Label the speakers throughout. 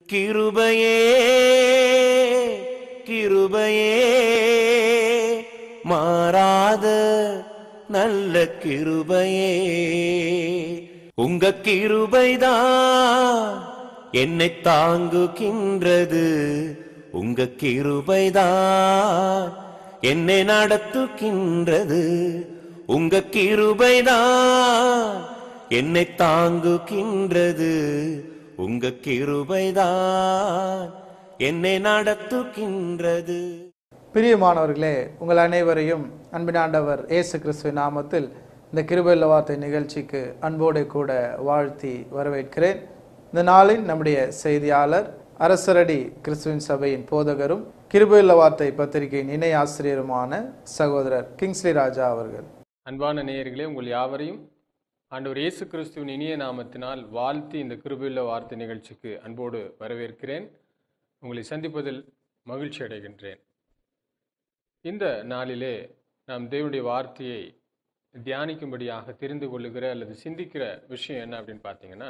Speaker 1: கிருபையே கிருபையே மாறாத நல்ல கிருபையே உங்க கிருபைதான் என்னை தாங்குகின்றது உங்க கிருபைதான் என்னை நடத்துகின்றது உங்க கிருபைதான் என்னை தாங்குகின்றது உங்க கிருபைதான் என்னை நடத்துகின்றது
Speaker 2: பிரியமானவர்களே உங்கள் அனைவரையும் அன்பின் ஆண்டவர் இயேசு கிறிஸ்துவின் நாமத்தில் இந்த கிருபையுள்ள வார்த்தை நிகழ்ச்சிக்கு அன்போடு கூட வாழ்த்தி வரவேற்கிறேன் இந்த நாளில் நம்முடைய செய்தியாளர் அரசரடி கிறிஸ்துவின் சபையின் போதகரும் கிருபையுள்ள வார்த்தை பத்திரிகையின் இணை ஆசிரியருமான சகோதரர் கிங்ஸ்லி ராஜா அவர்கள்
Speaker 3: அன்பான நேயர்களே உங்கள் யாவரையும் ஆண்டவர் இயேசு கிறிஸ்துவின் இனிய நாமத்தினால் வாழ்த்தி இந்த கிருபையுள்ள வார்த்தை நிகழ்ச்சிக்கு அன்போடு வரவேற்கிறேன் உங்களை சந்திப்பதில் மகிழ்ச்சி அடைகின்றேன் இந்த நாளிலே நாம் தேவனுடைய வார்த்தையை தியானிக்கும்படியாக தெரிந்து கொள்ளுகிற அல்லது சிந்திக்கிற விஷயம் என்ன அப்படின்னு பார்த்தீங்கன்னா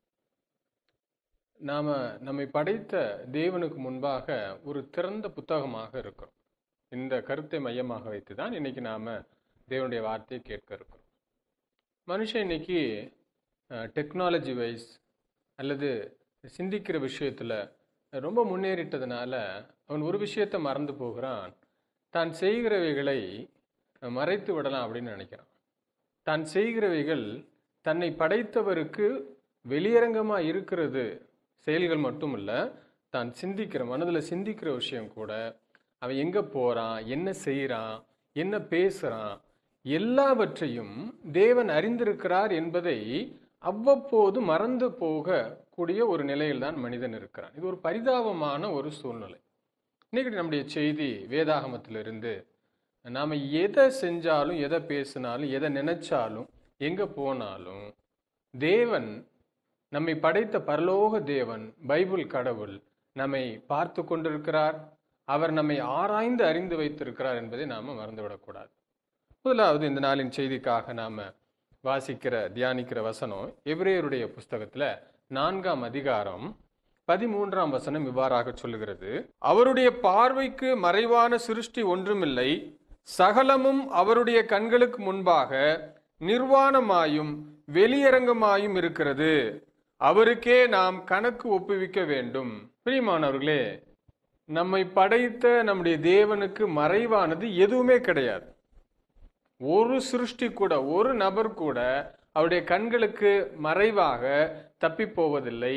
Speaker 3: நாம் நம்மை படைத்த தேவனுக்கு முன்பாக ஒரு திறந்த புத்தகமாக இருக்கிறோம் இந்த கருத்தை மையமாக வைத்து தான் இன்னைக்கு நாம் தேவனுடைய வார்த்தையை கேட்க இருக்கிறோம் மனுஷன் இன்னைக்கு டெக்னாலஜி வைஸ் அல்லது சிந்திக்கிற விஷயத்தில் ரொம்ப முன்னேறிட்டதுனால அவன் ஒரு விஷயத்தை மறந்து போகிறான் தான் செய்கிறவைகளை மறைத்து விடலாம் அப்படின்னு நினைக்கிறான் தான் செய்கிறவைகள் தன்னை படைத்தவருக்கு வெளியரங்கமாக இருக்கிறது செயல்கள் மட்டும் இல்லை தான் சிந்திக்கிற மனதில் சிந்திக்கிற விஷயம் கூட அவன் எங்கே போகிறான் என்ன செய்கிறான் என்ன பேசுகிறான் எல்லாவற்றையும் தேவன் அறிந்திருக்கிறார் என்பதை அவ்வப்போது மறந்து போகக்கூடிய ஒரு நிலையில் தான் மனிதன் இருக்கிறான் இது ஒரு பரிதாபமான ஒரு சூழ்நிலை இன்னைக்கு நம்முடைய செய்தி வேதாகமத்திலிருந்து நாம் எதை செஞ்சாலும் எதை பேசினாலும் எதை நினைச்சாலும் எங்கே போனாலும் தேவன் நம்மை படைத்த பரலோக தேவன் பைபிள் கடவுள் நம்மை பார்த்து கொண்டிருக்கிறார் அவர் நம்மை ஆராய்ந்து அறிந்து வைத்திருக்கிறார் என்பதை நாம் மறந்துவிடக்கூடாது முதலாவது இந்த நாளின் செய்திக்காக நாம் வாசிக்கிற தியானிக்கிற வசனம் எவ்ரேயருடைய புஸ்தகத்தில் நான்காம் அதிகாரம் பதிமூன்றாம் வசனம் இவ்வாறாக சொல்லுகிறது அவருடைய பார்வைக்கு மறைவான சிருஷ்டி ஒன்றுமில்லை சகலமும் அவருடைய கண்களுக்கு முன்பாக நிர்வாணமாயும் வெளியரங்கமாயும் இருக்கிறது அவருக்கே நாம் கணக்கு ஒப்புவிக்க வேண்டும் பிரியமானவர்களே நம்மை படைத்த நம்முடைய தேவனுக்கு மறைவானது எதுவுமே கிடையாது ஒரு சிருஷ்டி கூட ஒரு நபர் கூட அவருடைய கண்களுக்கு மறைவாக தப்பி போவதில்லை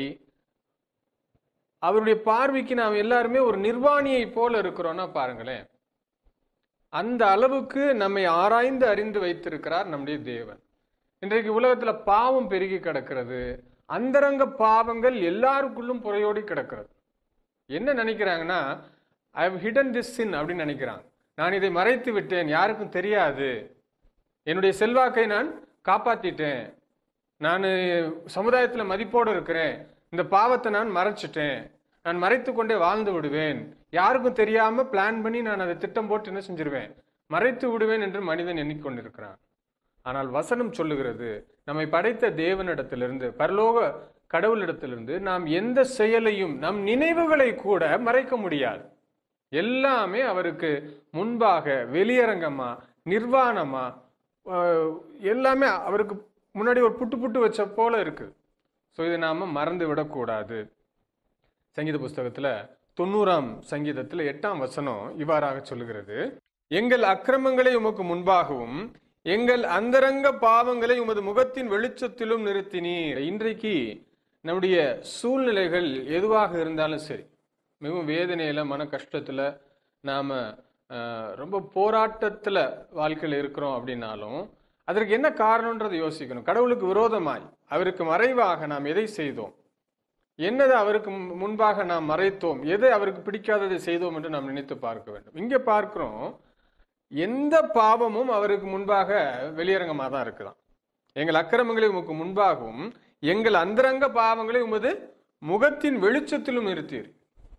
Speaker 3: அவருடைய பார்வைக்கு நாம் எல்லாருமே ஒரு நிர்வாணியை போல இருக்கிறோம்னா பாருங்களேன் அந்த அளவுக்கு நம்மை ஆராய்ந்து அறிந்து வைத்திருக்கிறார் நம்முடைய தேவன் இன்றைக்கு உலகத்துல பாவம் பெருகி கிடக்கிறது அந்தரங்க பாவங்கள் எல்லாருக்குள்ளும் புறையோடி கிடக்கிறது என்ன நினைக்கிறாங்கன்னா I have hidden this sin அப்படின்னு நினைக்கிறாங்க நான் இதை மறைத்து விட்டேன் யாருக்கும் தெரியாது என்னுடைய செல்வாக்கை நான் காப்பாத்திட்டேன் நான் சமுதாயத்தில் மதிப்போடு இருக்கிறேன் இந்த பாவத்தை நான் மறைச்சிட்டேன் நான் மறைத்து கொண்டே வாழ்ந்து விடுவேன் யாருக்கும் தெரியாம பிளான் பண்ணி நான் அதை திட்டம் போட்டு என்ன செஞ்சிருவேன் மறைத்து விடுவேன் என்று மனிதன் எண்ணிக்கொண்டிருக்கிறான் ஆனால் வசனம் சொல்லுகிறது நம்மை படைத்த தேவனிடத்திலிருந்து பரலோக கடவுளிடத்திலிருந்து நாம் எந்த செயலையும் நம் நினைவுகளை கூட மறைக்க முடியாது எல்லாமே அவருக்கு முன்பாக வெளியரங்கமா நிர்வாணமா அஹ், எல்லாமே அவருக்கு முன்னாடி ஒரு புட்டு புட்டு வச்ச போல இருக்கு ஸோ இதை நாம மறந்து விடக்கூடாது சங்கீத புஸ்தகத்துல தொண்ணூறாம் சங்கீதத்துல எட்டாம் வசனம் இவ்வாறாக சொல்லுகிறது எங்கள் அக்கிரமங்களை உமக்கு முன்பாகவும் எங்கள் அந்தரங்க பாவங்களை உமது முகத்தின் வெளிச்சத்திலும் நிறுத்தினீர் இன்றைக்கு நம்முடைய சூழ்நிலைகள் எதுவாக இருந்தாலும் சரி மிகவும் வேதனையில மன கஷ்டத்துல நாம அஹ், ரொம்ப போராட்டத்துல வாழ்க்கையில் இருக்கிறோம் அப்படின்னாலும் அதற்கு என்ன காரணம்ன்றதை யோசிக்கணும் கடவுளுக்கு விரோதமாய் அவருக்கு மறைவாக நாம் எதை செய்தோம் என்னதை அவருக்கு முன்- முன்பாக நாம் மறைத்தோம் எதை அவருக்கு பிடிக்காததை செய்தோம் என்று நாம் நினைத்து பார்க்க வேண்டும் இங்கே பார்க்கிறோம் எந்த பாவமும் அவருக்கு முன்பாக வெளியரங்கமாக தான் இருக்குதாம் எங்கள் அக்கிரமங்களை உமக்கு முன்பாகவும் எங்கள் அந்தரங்க பாவங்களை உமது முகத்தின் வெளிச்சத்திலும் நிறுத்தீர்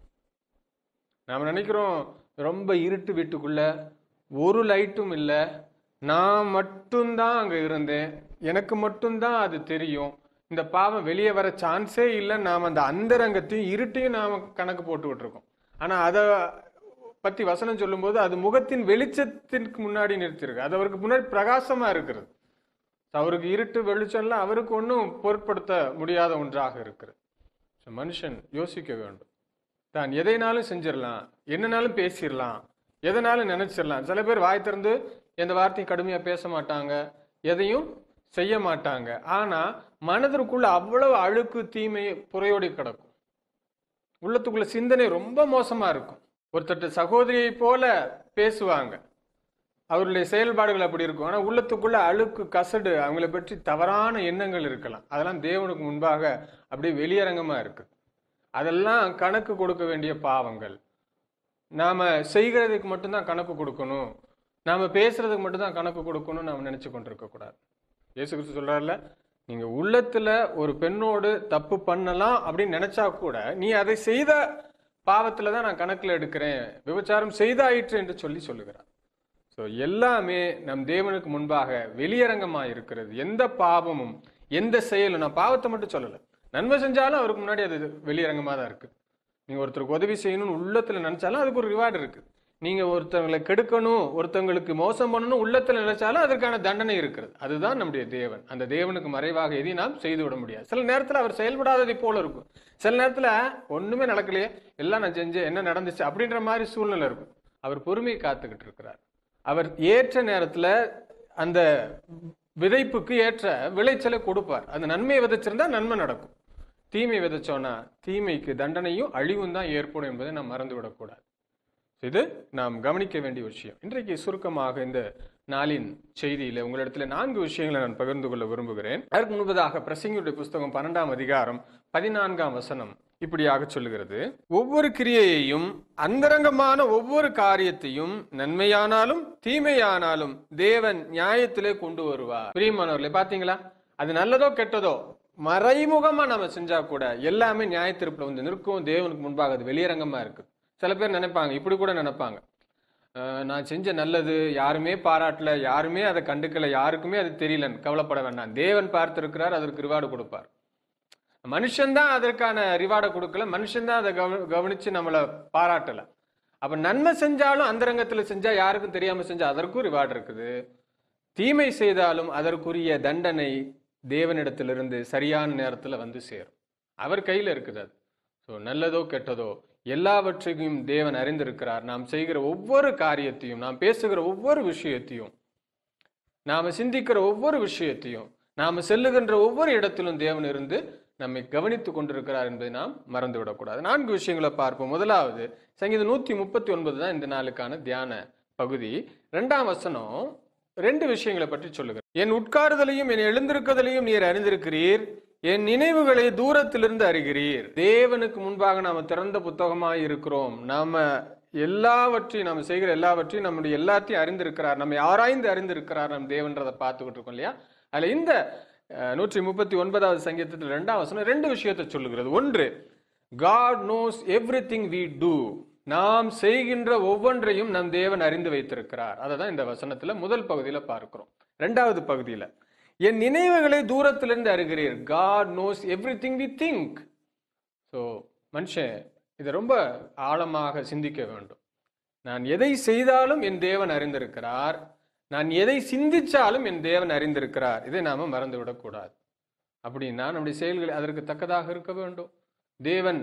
Speaker 3: நாம் நினைக்கிறோம் ரொம்ப இருட்டு வீட்டுக்குள்ள ஒரு லைட்டும் இல்லை நான் மட்டும்தான் அங்கே இருந்தேன் எனக்கு மட்டும்தான் அது தெரியும் இந்த பாவம் வெளியே வர சான்ஸே இல்லை நாம் அந்த அந்தரங்கத்தையும் இருட்டையும் நாம் கணக்கு போட்டுக்கிட்டு இருக்கோம் ஆனால் அதை பற்றி வசனம் சொல்லும்போது அது முகத்தின் வெளிச்சத்திற்கு முன்னாடி நிறுத்திருக்கு அது அவருக்கு முன்னாடி பிரகாசமாக இருக்கிறது அவருக்கு இருட்டு வெளிச்சம்லாம் அவருக்கு ஒன்றும் பொருட்படுத்த முடியாத ஒன்றாக இருக்கிறது So, மனுஷன் யோசிக்க வேண்டும் தான் எதைனாலும் செஞ்சிடலாம் என்னனாலும் பேசிடலாம் எதனாலும் நினைச்சிடலாம் சில பேர் வாய் திறந்து எந்த வார்த்தையும் கடுமையாக பேச மாட்டாங்க எதையும் செய்ய மாட்டாங்க ஆனா மனதிற்குள்ள அவ்வளவு அழுக்கு தீமை புறையோடி கிடக்கும் உள்ளத்துக்குள்ள சிந்தனை ரொம்ப மோசமா இருக்கும் ஒருத்தட்ட சகோதரியை போல பேசுவாங்க அவருடைய செயல்பாடுகள் அப்படி இருக்கும் ஆனா உள்ளத்துக்குள்ள அழுக்கு கசடு அவங்களை பற்றி தவறான எண்ணங்கள் இருக்கலாம் அதெல்லாம் தேவனுக்கு முன்பாக அப்படியே வெளியரங்கமா இருக்கு அதெல்லாம் கணக்கு கொடுக்க வேண்டிய பாவங்கள் நாம செய்கிறதுக்கு மட்டும்தான் கணக்கு கொடுக்கணும் நாம பேசுறதுக்கு மட்டும்தான் கணக்கு கொடுக்கணும்னு நாம நினைச்சு கொண்டிருக்க கூடாது இயேசு கிறிஸ்து சொல்றாருல நீங்க உள்ளத்துல ஒரு பெண்ணோடு தப்பு பண்ணலாம் அப்படின்னு நினைச்சா கூட நீ அதை செய்த பாவத்துல தான் நான் கணக்குல எடுக்கிறேன் விபச்சாரம் செய்தாயிற்று என்று சொல்லி சொல்லுகிறார் ஸோ எல்லாமே நம் தேவனுக்கு முன்பாக வெளியரங்கமா இருக்கிறது எந்த பாவமும் எந்த செயலும் நான் பாவத்தை மட்டும் சொல்லலை நன்மை செஞ்சாலும் அவருக்கு முன்னாடி அது வெளியரங்கமா தான் இருக்கு நீங்க ஒருத்தருக்கு உதவி செய்யணும்னு உள்ளத்துல நினைச்சாலும் அதுக்கு ஒரு ரிவார்டு இருக்கு நீங்க ஒருத்தவங்களை கெடுக்கணும் ஒருத்தவங்களுக்கு மோசம் பண்ணணும் உள்ளத்துல நினைச்சாலும் அதற்கான தண்டனை இருக்கிறது அதுதான் நம்முடைய தேவன் அந்த தேவனுக்கு மறைவாக எதையும் நாம் செய்து விட முடியாது சில நேரத்துல அவர் செயல்படாததை போல இருக்கும் சில நேரத்துல ஒண்ணுமே நடக்கலையே எல்லாம் நான் செஞ்சேன் என்ன நடந்துச்சு அப்படின்ற மாதிரி சூழ்நிலை இருக்கும் அவர் பொறுமையை காத்துக்கிட்டு இருக்கிறார் அவர் ஏற்ற நேரத்துல அந்த விதைப்புக்கு ஏற்ற விளைச்சலை கொடுப்பார் அந்த நன்மையை விதைச்சிருந்தா நன்மை நடக்கும் தீமை விதைச்சோன்னா தீமைக்கு தண்டனையும் அழிவும் தான் ஏற்படும் என்பதை நாம் மறந்து விடக்கூடாது இது நாம் கவனிக்க வேண்டிய விஷயம் இன்றைக்கு சுருக்கமாக இந்த நாளின் செய்தியில உங்களிடத்துல நான்கு விஷயங்களை நான் பகிர்ந்து கொள்ள விரும்புகிறேன் அதற்கு முன்பதாக பிரசங்கியுடைய புஸ்தகம் பன்னெண்டாம் அதிகாரம் பதினான்காம் வசனம் இப்படியாக சொல்லுகிறது ஒவ்வொரு கிரியையையும் அந்தரங்கமான ஒவ்வொரு காரியத்தையும் நன்மையானாலும் தீமையானாலும் தேவன் நியாயத்திலே கொண்டு வருவார் பிரியமானவர்களே பாத்தீங்களா அது நல்லதோ கெட்டதோ மறைமுகமா நம்ம செஞ்சா கூட எல்லாமே நியாயத்திருப்புல வந்து நிற்கும் தேவனுக்கு முன்பாக அது வெளியரங்கமா இருக்கு சில பேர் நினைப்பாங்க இப்படி கூட நினைப்பாங்க அஹ் நான் செஞ்ச நல்லது யாருமே பாராட்டல யாருமே அதை கண்டுக்கல யாருக்குமே அது தெரியலன்னு கவலைப்பட வேண்டாம் தேவன் பார்த்திருக்கிறார் அதற்கு ரிவார்டு கொடுப்பார் மனுஷன்தான் அதற்கான ரிவார்டை கொடுக்கல மனுஷன்தான் அதை கவ கவனிச்சு நம்மளை பாராட்டல அப்ப நன்மை செஞ்சாலும் அந்தரங்கத்துல செஞ்சா யாருக்கும் தெரியாம செஞ்சா அதற்கும் ரிவார்டு இருக்குது தீமை செய்தாலும் அதற்குரிய தண்டனை தேவனிடத்திலிருந்து சரியான நேரத்துல வந்து சேரும் அவர் கையில இருக்குது அது ஸோ நல்லதோ கெட்டதோ எல்லாவற்றையும் தேவன் அறிந்திருக்கிறார் நாம் செய்கிற ஒவ்வொரு காரியத்தையும் நாம் பேசுகிற ஒவ்வொரு விஷயத்தையும் நாம சிந்திக்கிற ஒவ்வொரு விஷயத்தையும் நாம செல்லுகின்ற ஒவ்வொரு இடத்திலும் தேவன் இருந்து நம்மை கவனித்துக் கொண்டிருக்கிறார் என்பதை நாம் மறந்து விடக்கூடாது நான்கு விஷயங்களை பார்ப்போம் முதலாவது சங்கீதம் நூத்தி முப்பத்தி ஒன்பது தான் இந்த நாளுக்கான தியான பகுதி ரெண்டாம் வசனம் ரெண்டு விஷயங்களை பற்றி சொல்லுகிறேன் என் உட்காருதலையும் என் எழுந்திருக்குதலையும் நீர் அறிந்திருக்கிறீர் என் நினைவுகளை தூரத்திலிருந்து அறிகிறீர் தேவனுக்கு முன்பாக நாம திறந்த புத்தகமாய் இருக்கிறோம் நாம எல்லாவற்றையும் நம்ம செய்கிற எல்லாவற்றையும் நம்முடைய எல்லாத்தையும் அறிந்திருக்கிறார் நம்மை ஆராய்ந்து அறிந்திருக்கிறார் நம் தேவன்றதை பார்த்துக்கிட்டு இருக்கோம் இல்லையா அதுல இந்த அஹ், நூற்றி முப்பத்தி ஒன்பதாவது சங்கீதத்தில் ரெண்டாம் வசனம் ரெண்டு விஷயத்தை சொல்லுகிறது ஒன்று God knows everything we do நாம் செய்கின்ற ஒவ்வொன்றையும் நம் தேவன் அறிந்து வைத்திருக்கிறார் அதை தான் இந்த வசனத்துல முதல் பகுதியில பார்க்கிறோம் ரெண்டாவது பகுதியில என் நினைவுகளை தூரத்திலிருந்து அறிகிறீர் God knows everything we think so மனுஷன் இதை ரொம்ப ஆழமாக சிந்திக்க வேண்டும் நான் எதை செய்தாலும் என் தேவன் அறிந்திருக்கிறார் நான் எதை சிந்திச்சாலும் என் தேவன் அறிந்திருக்கிறார் இதை நாம மறந்து விடக்கூடாது அப்படின்னா நம்முடைய செயல்கள் அதற்கு தக்கதாக இருக்க வேண்டும் தேவன்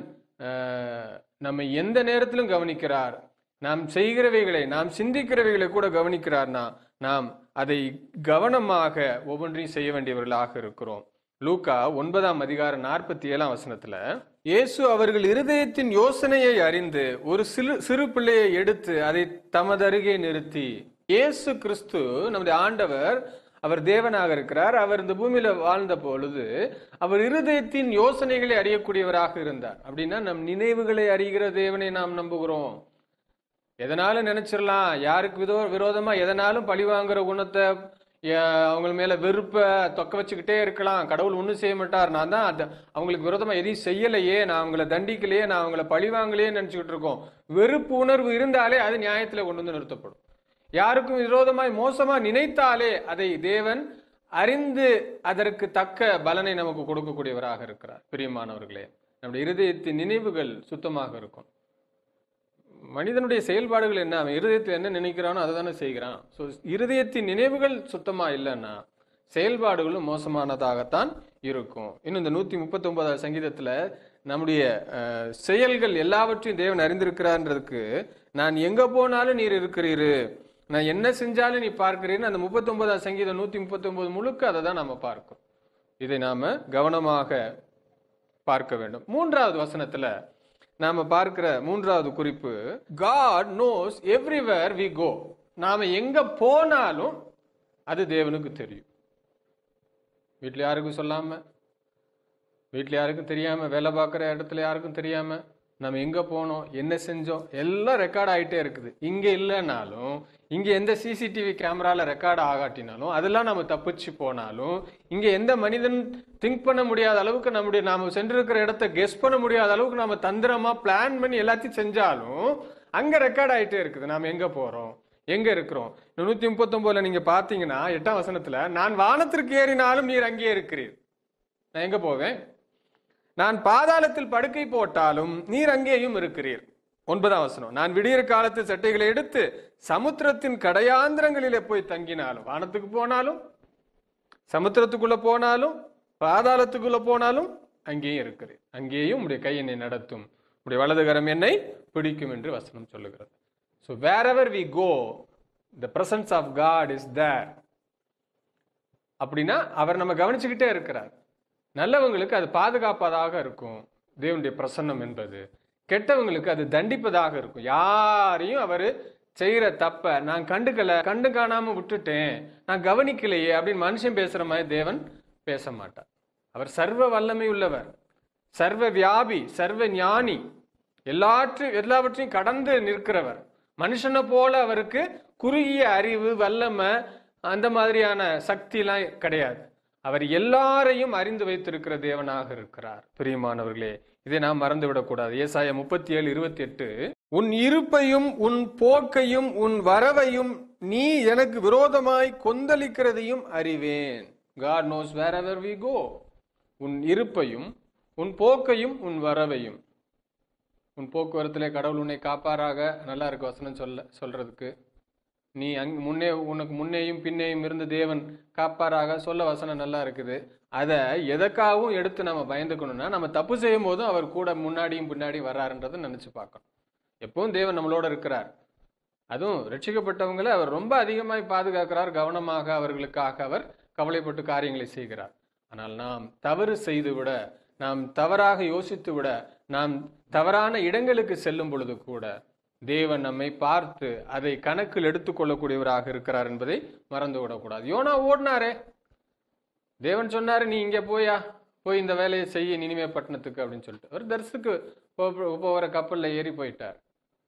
Speaker 3: ஆஹ், நம்மை எந்த நேரத்திலும் கவனிக்கிறார் நாம் செய்கிறவைகளை நாம் சிந்திக்கிறவைகளை கூட கவனிக்கிறார்னா நாம் அதை கவனமாக ஒவ்வொன்றையும் செய்ய வேண்டியவர்களாக இருக்கிறோம் லூக்கா ஒன்பதாம் அதிகாரம் நாற்பத்தி ஏழாம் வசனத்துல இயேசு அவர்கள் இருதயத்தின் யோசனையை அறிந்து ஒரு சிறு சிறு பிள்ளையை எடுத்து அதை தமது அருகே நிறுத்தி இயேசு கிறிஸ்து நம்முடைய ஆண்டவர் அவர் தேவனாக இருக்கிறார் அவர் இந்த பூமியில வாழ்ந்த பொழுது அவர் இருதயத்தின் யோசனைகளை அறியக்கூடியவராக இருந்தார் அப்படின்னா நம் நினைவுகளை அறிகிற தேவனை நாம் நம்புகிறோம் எதனாலும் நினைச்சிடலாம் யாருக்கு விதோ விரோதமா எதனாலும் பழி வாங்குற குணத்தை அஹ், அவங்க மேல வெறுப்ப தொக்க வச்சுக்கிட்டே இருக்கலாம் கடவுள் ஒன்றும் செய்ய மாட்டார் நான் தான் அது அவங்களுக்கு விரோதமா எதையும் செய்யலையே நான் அவங்கள தண்டிக்கலையே நான் அவங்கள பழி வாங்கலையே நினைச்சுக்கிட்டு இருக்கோம் வெறுப்பு உணர்வு இருந்தாலே அது நியாயத்துல கொண்டு வந்து நிறுத்தப்படும் யாருக்கும் விரோதமாய் மோசமா நினைத்தாலே அதை தேவன் அறிந்து அதற்கு தக்க பலனை நமக்கு கொடுக்கக்கூடியவராக இருக்கிறார் பிரியமானவர்களே நம்முடைய இருதயத்தின் நினைவுகள் சுத்தமாக இருக்கும் மனிதனுடைய செயல்பாடுகள் என்ன அவன் இருதயத்தில் என்ன நினைக்கிறானோ அதை தானே செய்கிறான் ஸோ இருதயத்தின் நினைவுகள் சுத்தமா இல்லைன்னா செயல்பாடுகளும் மோசமானதாகத்தான் இருக்கும் இன்னும் இந்த நூத்தி முப்பத்தி ஒன்பதாவது சங்கீதத்துல நம்முடைய அஹ், செயல்கள் எல்லாவற்றையும் தேவன் அறிந்திருக்கிறான்றதுக்கு நான் எங்க போனாலும் நீர் இருக்கிறீரு நான் என்ன செஞ்சாலும் நீ பார்க்கிறீன்னு அந்த முப்பத்தி ஒன்பதாவது சங்கீதம் நூத்தி முப்பத்தி ஒன்பது முழுக்க அதை தான் நம்ம பார்க்கும் இதை நாம கவனமாக பார்க்க வேண்டும் மூன்றாவது வசனத்துல நாம பார்க்கிற மூன்றாவது குறிப்பு God knows everywhere we go நாம எங்க போனாலும் அது தேவனுக்கு தெரியும் வீட்ல யாருக்கும் சொல்லாம வீட்ல யாருக்கும் தெரியாம வேலை பார்க்குற இடத்துல யாருக்கும் தெரியாம நம்ம எங்க போனோம் என்ன செஞ்சோம் எல்லாம் ரெக்கார்ட் ஆயிட்டே இருக்குது இங்க இல்லைனாலும் இங்க எந்த சிசிடிவி கேமரால ரெக்கார்ட் ஆகாட்டினாலும் அதெல்லாம் நம்ம தப்பிச்சு போனாலும் இங்க எந்த மனிதன் திங்க் பண்ண முடியாத அளவுக்கு நம்முடைய நாம சென்றிருக்கிற இடத்த கெஸ் பண்ண முடியாத அளவுக்கு நாம தந்திரமா பிளான் பண்ணி எல்லாத்தையும் செஞ்சாலும் அங்க ரெக்கார்ட் ஆயிட்டே இருக்குது நாம எங்க போறோம் எங்க இருக்கிறோம் இந்த நூத்தி முப்பத்தொன்பதுல நீங்க பாத்தீங்கன்னா எட்டாம் வசனத்துல நான் வானத்திற்கு ஏறினாலும் நீர் அங்கே இருக்கிறீர் நான் எங்க போவேன் நான் பாதாளத்தில் படுக்கை போட்டாலும் நீர் அங்கேயும் இருக்கிறீர் ஒன்பதாம் வசனம் நான் விடியற் காலத்து சட்டைகளை எடுத்து சமுத்திரத்தின் கடையாந்திரங்களிலே போய் தங்கினாலும் வானத்துக்கு போனாலும் சமுத்திரத்துக்குள்ள போனாலும் பாதாளத்துக்குள்ள போனாலும் அங்கேயும் இருக்கிறேன் அங்கேயும் உடைய கை என்னை நடத்தும் உடைய வலதுகரம் என்னை பிடிக்கும் என்று வசனம் சொல்லுகிறது so wherever we go the presence of God is there அப்படின்னா அவர் நம்ம கவனிச்சுக்கிட்டே இருக்கிறார் நல்லவங்களுக்கு அது பாதுகாப்பதாக இருக்கும் தேவனுடைய பிரசன்னம் என்பது கெட்டவங்களுக்கு அது தண்டிப்பதாக இருக்கும் யாரையும் அவர் செய்யற தப்ப நான் கண்டுக்கல கண்டு காணாம விட்டுட்டேன் நான் கவனிக்கலையே அப்படின்னு மனுஷன் பேசுற மாதிரி தேவன் பேச மாட்டார் அவர் சர்வ வல்லமை உள்ளவர் சர்வ வியாபி சர்வ ஞானி எல்லாற்றையும் எல்லாவற்றையும் கடந்து நிற்கிறவர் மனுஷனை போல அவருக்கு குறுகிய அறிவு வல்லமை அந்த மாதிரியான சக்திலாம் கிடையாது அவர் எல்லாரையும் அறிந்து வைத்திருக்கிற தேவனாக இருக்கிறார் பிரியமானவர்களே இதை நாம் மறந்து விடக்கூடாது ஏசாய முப்பத்தி ஏழு இருபத்தி எட்டு உன் இருப்பையும் உன் போக்கையும் உன் வரவையும் நீ எனக்கு விரோதமாய் கொந்தளிக்கிறதையும் அறிவேன் God knows wherever we go உன் இருப்பையும் உன் போக்கையும் உன் வரவையும் உன் போக்குவரத்திலே கடவுள் உன்னை காப்பாராக நல்லா இருக்கு வசனம் சொல்ல சொல்றதுக்கு நீ அங் முன்னே உனக்கு முன்னேயும் பின்னேயும் இருந்த தேவன் காப்பாராக சொல்ல வசனம் நல்லா இருக்குது அதை எதற்காகவும் எடுத்து நம்ம பயந்துக்கணும்னா நம்ம தப்பு செய்யும் போதும் அவர் கூட முன்னாடியும் பின்னாடியும் வர்றாருன்றதை நினைச்சு பார்க்கணும் எப்பவும் தேவன் நம்மளோட இருக்கிறார் அதுவும் ரட்சிக்கப்பட்டவங்களை அவர் ரொம்ப அதிகமாய் பாதுகாக்கிறார் கவனமாக அவர்களுக்காக அவர் கவலைப்பட்டு காரியங்களை செய்கிறார் ஆனால் நாம் தவறு செய்து விட நாம் தவறாக யோசித்து விட நாம் தவறான இடங்களுக்கு செல்லும் பொழுது கூட தேவன் நம்மை பார்த்து அதை கணக்கில் எடுத்துக்கொள்ளக்கூடியவராக இருக்கிறார் என்பதை மறந்து விடக்கூடாது யோனா ஓடினாரே தேவன் சொன்னாரு நீ இங்க போயா போய் இந்த வேலையை செய்ய நினிமே பட்டணத்துக்கு அப்படின்னு சொல்லிட்டு அவர் தரிசுக்கு போ- போகிற கப்பல்ல ஏறி போயிட்டார்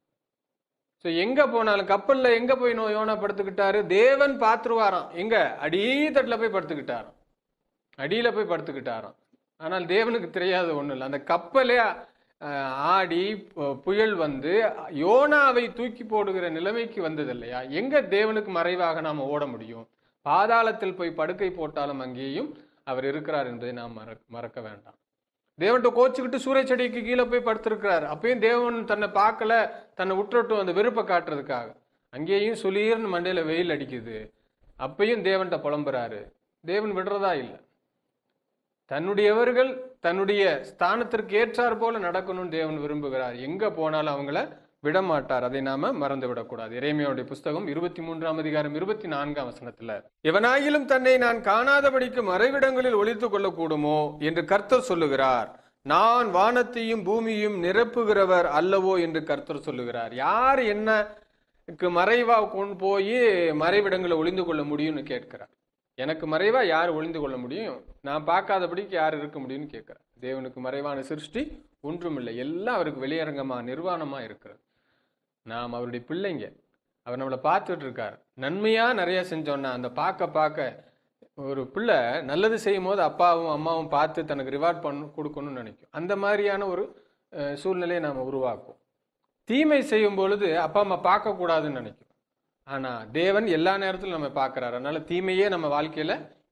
Speaker 3: ஸோ எங்க போனாலும் கப்பல்ல எங்க போய் நோ யோனா படுத்துக்கிட்டாரு தேவன் பார்த்துருவாராம் எங்க அடித்தட்டுல போய் படுத்துக்கிட்டாராம் அடியில போய் படுத்துக்கிட்டாராம் ஆனால் தேவனுக்கு தெரியாத ஒண்ணும் இல்லை அந்த கப்பலே அஹ், ஆடி பு- புயல் வந்து யோனாவை தூக்கி போடுகிற நிலைமைக்கு வந்தது இல்லையா எங்க தேவனுக்கு மறைவாக நாம ஓட முடியும் பாதாளத்தில் போய் படுக்கை போட்டாலும் அங்கேயும் அவர் இருக்கிறார் என்பதை நாம் மற மறக்க வேண்டாம் தேவன்கிட்ட கோச்சுக்கிட்டு சூரிய செடிக்கு கீழே போய் படுத்திருக்கிறார் அப்பயும் தேவன் தன்னை பார்க்கல தன்னை விட்டுட்டும் அந்த வெறுப்பை காட்டுறதுக்காக அங்கேயும் சுளீர்னு மண்டையில வெயில் அடிக்குது அப்பயும் தேவன்கிட்ட புலம்புறாரு தேவன் விடுறதா இல்லை தன்னுடையவர்கள் தன்னுடைய ஸ்தானத்திற்கு ஏற்றார் போல நடக்கணும்னு தேவன் விரும்புகிறார் எங்க போனாலும் அவங்கள விட மாட்டார் அதை நாம மறந்து விடக்கூடாது இறைமையோடைய புஸ்தகம் இருபத்தி மூன்றாம் அதிகாரம் இருபத்தி நான்காம் வசனத்துல எவனாகிலும் தன்னை நான் காணாதபடிக்கு மறைவிடங்களில் ஒளித்துக் கொள்ளக்கூடுமோ என்று கர்த்தர் சொல்லுகிறார் நான் வானத்தையும் பூமியையும் நிரப்புகிறவர் அல்லவோ என்று கர்த்தர் சொல்லுகிறார் யார் என்னக்கு மறைவா கொண்டு போய் மறைவிடங்களை ஒளிந்து கொள்ள முடியும்னு கேட்கிறார் எனக்கு மறைவா யார் ஒளிந்து கொள்ள முடியும் நான் பார்க்காதபடிக்கு யார் இருக்க முடியும்னு கேட்கிறார் தேவனுக்கு மறைவான சிருஷ்டி ஒன்றுமில்லை எல்லாம் அவருக்கு வெளியரங்கமா நிர்வாணமா இருக்கிறது நாம் அவருடைய பிள்ளைங்க அவர் நம்மளை பார்த்துட்டு இருக்கார் நன்மையா நிறைய செஞ்சோன்னா அந்த பார்க்க பார்க்க ஒரு பிள்ளை நல்லது செய்யும் போது அப்பாவும் அம்மாவும் பார்த்து தனக்கு ரிவார்ட் பண்ண கொடுக்கணும்னு நினைக்கும் அந்த மாதிரியான ஒரு அஹ், சூழ்நிலையை நாம் உருவாக்கும் தீமை செய்யும் பொழுது அப்பா அம்மா பார்க்கக்கூடாதுன்னு நினைக்கும் ஆனா தேவன் எல்லா நேரத்திலும் நம்ம பார்க்கறாரு அதனால தீமையே நம்ம வாழ்க்கையில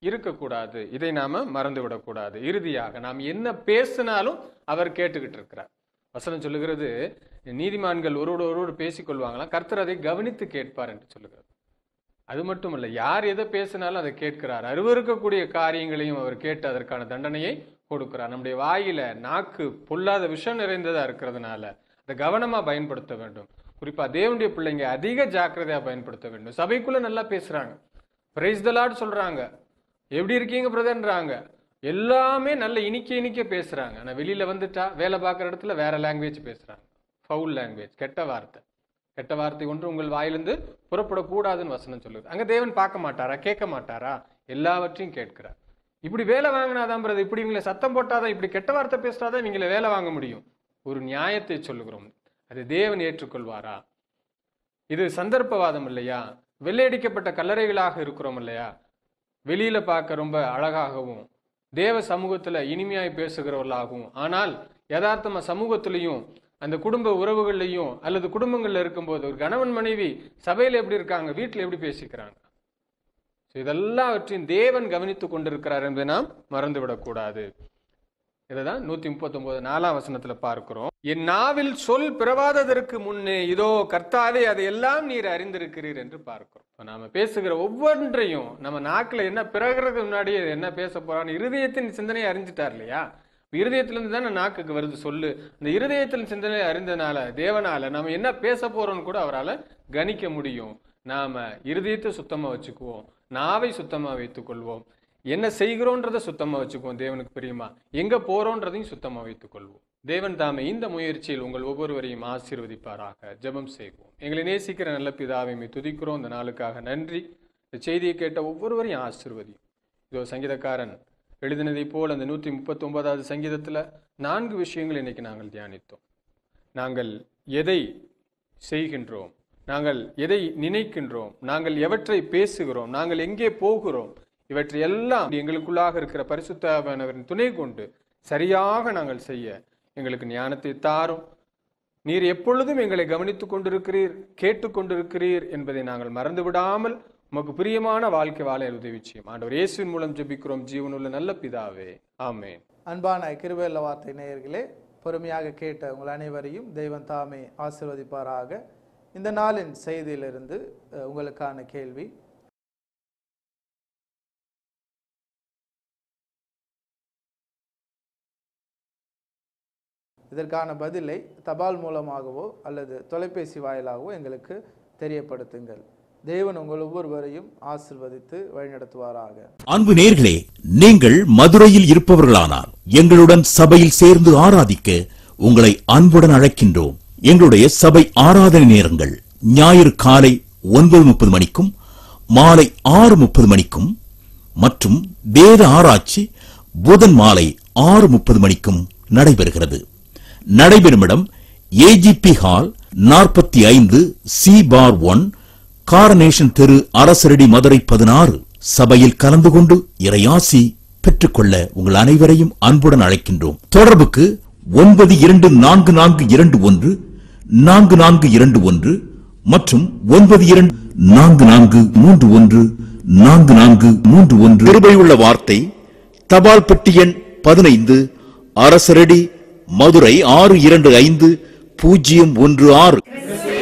Speaker 3: இருக்கக்கூடாது இதை நாம மறந்து விடக்கூடாது இறுதியாக நாம் என்ன பேசினாலும் அவர் கேட்டுக்கிட்டு இருக்கிறார் வசனம் சொல்லுகிறது நீதிமான்கள் ஒருவோடு ஒருவோடு பேசிக்கொள்வாங்களாம் கர்த்தர் அதை கவனித்து கேட்பார் என்று சொல்லுகிறது அது மட்டுமல்ல யார் எதை பேசினாலும் அதை கேட்கிறார் அருவருக்கக்கூடிய காரியங்களையும் அவர் கேட்டு அதற்கான தண்டனையை கொடுக்கிறார் நம்முடைய வாயில நாக்கு பொல்லாத விஷம் நிறைந்ததா இருக்கிறதுனால அதை கவனமா பயன்படுத்த வேண்டும் குறிப்பா தேவனுடைய பிள்ளைங்க அதிக ஜாக்கிரதையா பயன்படுத்த வேண்டும் சபைக்குள்ள நல்லா பேசுறாங்க பிரைஸ் தலாட் சொல்றாங்க எப்படி இருக்கீங்க பிரதர்ன்றாங்க எல்லாமே நல்ல இனிக்க இனிக்க பேசுறாங்க ஆனா வெளியில வந்துட்டா வேலை பார்க்குற இடத்துல வேற லாங்குவேஜ் பேசுறாங்க ஃபவுல் லாங்குவேஜ் கெட்ட வார்த்தை கெட்ட வார்த்தை ஒன்று உங்கள் வாயிலிருந்து புறப்படக்கூடாதுன்னு வசனம் சொல்லுது அங்க தேவன் பார்க்க மாட்டாரா கேட்க மாட்டாரா எல்லாவற்றையும் கேட்கிறார் இப்படி வேலை வாங்கினாதான் பிரதர் இப்படி இவங்களை சத்தம் போட்டாதான் இப்படி கெட்ட வார்த்தை பேசினாதான் இவங்களை வேலை வாங்க முடியும் ஒரு நியாயத்தை சொல்லுகிறோம் அது தேவன் ஏற்றுக்கொள்வாரா இது சந்தர்ப்பவாதம் இல்லையா வெள்ளையடிக்கப்பட்ட கல்லறைகளாக இருக்கிறோம் இல்லையா வெளியில பார்க்க ரொம்ப அழகாகவும் தேவ சமூகத்துல இனிமையாய் பேசுகிறவர்களாகவும் ஆனால் யதார்த்தமா சமூகத்திலையும் அந்த குடும்ப உறவுகள்லையும் அல்லது குடும்பங்கள்ல இருக்கும்போது ஒரு கணவன் மனைவி சபையில எப்படி இருக்காங்க வீட்டுல எப்படி பேசிக்கிறாங்க So இதெல்லாவற்றையும் தேவன் கவனித்துக் கொண்டிருக்கிறார் என்பதை நாம் மறந்துவிடக்கூடாது இதைதான் நூத்தி முப்பத்தி ஒன்பது நாலாம் வசனத்துல பார்க்கிறோம் என் நாவில் சொல் பிறவாததற்கு முன்னே இதோ கர்த்தாவே அதையெல்லாம் நீர் அறிந்திருக்கிறீர் என்று பார்க்கிறோம் இப்ப நாம பேசுகிற ஒவ்வொன்றையும் நம்ம நாக்குல என்ன பிறகுறதுக்கு முன்னாடியே என்ன பேச போறான்னு இருதயத்தின் சிந்தனையை அறிஞ்சிட்டார் இல்லையா இருதயத்திலிருந்து தானே நாக்குக்கு வருது சொல்லு அந்த இருதயத்தின் சிந்தனை அறிந்தனால தேவனால நம்ம என்ன பேச போறோம்னு கூட அவரால் கணிக்க முடியும் நாம இருதயத்தை சுத்தமா வச்சுக்குவோம் நாவை சுத்தமா வைத்துக் கொள்வோம் என்ன செய்கிறோன்றதை சுத்தமா வச்சுக்குவோம் தேவனுக்கு பிரியமா எங்க போறோன்றதையும் சுத்தமா வைத்துக் கொள்வோம் தேவன் தாமே இந்த முயற்சியில் உங்கள் ஒவ்வொருவரையும் ஆசீர்வதிப்பாராக ஜெபம் செய்வோம் எங்களை நேசிக்கிற நல்ல பிதாவை மே துதிக்கிறோம் இந்த நாளுக்காக நன்றி இந்த செய்தியை கேட்ட ஒவ்வொருவரையும் ஆசீர்வதியும் இதோ சங்கீதக்காரன் எழுதினதைப் போல் அந்த நூற்றி முப்பத்தி ஒன்பதாவது சங்கீதத்தில் நான்கு விஷயங்கள் இன்னைக்கு நாங்கள் தியானித்தோம் நாங்கள் எதை செய்கின்றோம் நாங்கள் எதை நினைக்கின்றோம் நாங்கள் எவற்றை பேசுகிறோம் நாங்கள் எங்கே போகிறோம் இவற்றை எல்லாம் எங்களுக்குள்ளாக இருக்கிற பரிசுத்தவனவரின் துணை கொண்டு சரியாக நாங்கள் செய்ய எங்களுக்கு ஞானத்தை தாரும் நீர் எப்பொழுதும் எங்களை கவனித்துக் கொண்டிருக்கிறீர் கேட்டுக்கொண்டிருக்கிறீர் என்பதை நாங்கள் மறந்து விடாமல் உமக்கு பிரியமான வாழ்க்கை வாழ உதவி செய்யும் ஆண்டவர் இயேசுவின் மூலம் ஜெபிக்கிறோம் ஜீவனுள்ள நல்ல பிதாவே ஆமென்
Speaker 2: அன்பான கிருபையுள்ள வார்த்தை நேயர்களே பொறுமையாக கேட்ட உங்கள் அனைவரையும் தெய்வம் தாமே ஆசிர்வதிப்பாராக இந்த நாளின் செய்தியிலிருந்து அஹ், உங்களுக்கான கேள்வி இதற்கான பதிலை தபால் மூலமாகவோ அல்லது தொலைபேசி வாயிலாகவோ எங்களுக்கு தெரியப்படுத்துங்கள் தேவன் உங்கள் ஒவ்வொருவரையும் ஆசிர்வதித்து வழிநடத்துவாராக
Speaker 4: அன்பு நேர்களே நீங்கள் மதுரையில் இருப்பவர்களானால் எங்களுடன் சபையில் சேர்ந்து ஆராதிக்க உங்களை அன்புடன் அழைக்கின்றோம் எங்களுடைய சபை ஆராதனை நேரங்கள் ஞாயிறு காலை ஒன்பது முப்பது மணிக்கும் மாலை ஆறு முப்பது மணிக்கும் மற்றும் வேத ஆராய்ச்சி புதன் மாலை ஆறு முப்பது மணிக்கும் நடைபெறுகிறது நடைபெறும் இடம் ஏஜிபி ஹால் நாற்பத்தி ஐந்து சி பார் ஒன் காரனேஷன் தெரு அரசரடி மதுரை பதினாறு சபையில் கலந்து கொண்டு இறையாசி பெற்றுக்கொள்ள உங்கள் அனைவரையும் அன்புடன் அழைக்கின்றோம் தொடர்புக்கு ஒன்பது இரண்டு நான்கு நான்கு இரண்டு ஒன்று நான்கு நான்கு இரண்டு ஒன்று மற்றும் ஒன்பது இரண்டு நான்கு நான்கு மூன்று ஒன்று நான்கு நான்கு மூன்று ஒன்று கிருபையுள்ள வார்த்தை தபால் பெட்டி எண் பதினைந்து அரசரடி மதுரை ஆறு இரண்டு ஐந்து பூஜ்ஜியம் ஒன்று ஆறு